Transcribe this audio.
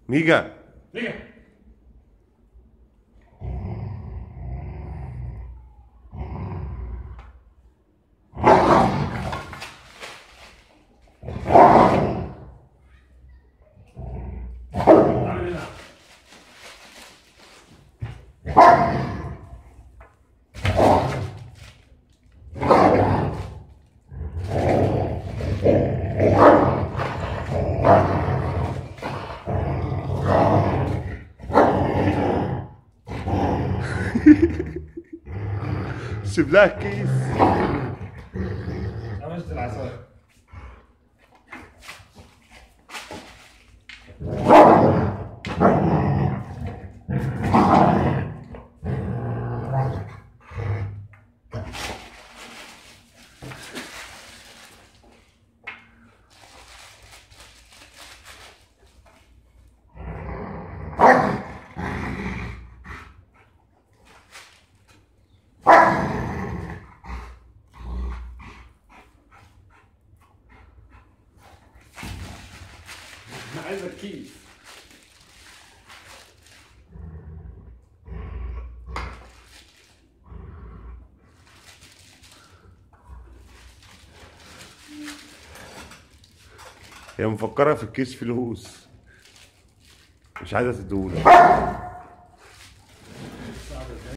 ميجا رجع تعالى هنا. سيب لها الكيس قمشت العصاية انا عايز الكيس هي مفكرة في الكيس فلوس مش عايزة تديهولك